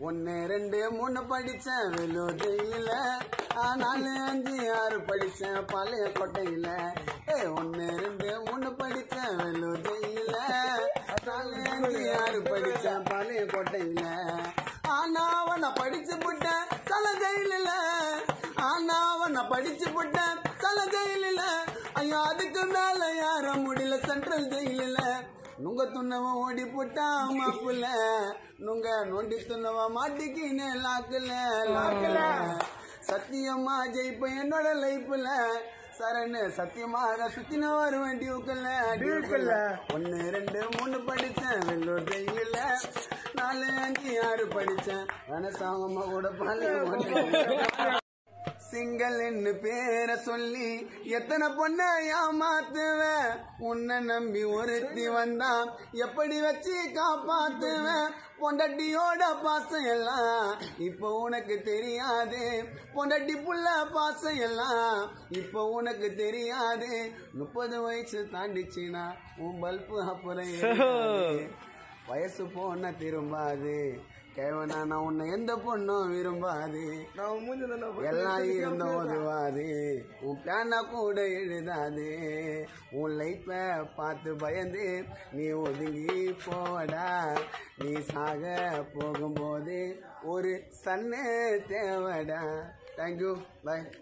ஒன்னு ரெண்டு மூணு படிச்சேன் வெள்ளூர் ஜெயில நாலு அஞ்சு ஆறு படிச்சேன் பழைய கொட்டையில ஏ ஒன்னு ரெண்டு மூணு படிச்சேன் வெள்ளூர் ஜெயில நாலு அஞ்சு ஆறு படிச்சேன் பழைய கொட்டையில ஆனா அவனை படிச்சு புட்டேன் தல ஜெயில ஆனா அவனை படிச்சு புட்டேன் தல ஜெயில ஐயோ அதுக்கு மேல யார முடியல சென்ட்ரல் ஜெயில நுங்க துண்ணவன் ஓடி போட்டான் மாப்புல நுங்க நோண்டி துண்ணவன் மாட்டிக்கின்னு லாக்குல லாக்குல சத்தியமா ஜெயிப்பேன் என்னோட லைஃப்ல சரணு சத்தியமாக சுத்தின வருவேன் டியூக்கல்ல டியூக்கல்ல ஒன்னு ரெண்டு மூணு படிச்சேன் வெள்ளூர் ஜெயில நாலு அஞ்சு ஆறு படிச்சேன் வனசாமமா கூட பாலு சிங்கல்னு பேரை சொல்லி எத்தனை பொண்ண ஏமாத்துவேன் உன்னை நம்பி ஒருத்தி வந்தான் எப்படி வச்சு காப்பாத்துவேன் பொண்டாட்டியோட பாசம் எல்லாம் இப்போ உனக்கு தெரியாது பொண்டாட்டி புள்ள பாசம் எல்லாம் இப்போ உனக்கு தெரியாது முப்பது வயசு தாண்டிச்சுனா உன் பல்பு அப்புறம் எரியாது. வயசு போன திரும்பாது கேவனா நான் உன்னை எந்த பொண்ணும் விரும்பாது நான் மூஞ்சி தானே எல்லாம் இருந்த உதவாது உன் பேனா கூட எழுதாது உன் லைஃப்ப பார்த்து பயந்து நீ ஒதுங்கி போடா நீ சாக போகும்போது ஒரு சன்னு தேவடா தேங்க்யூ பாய்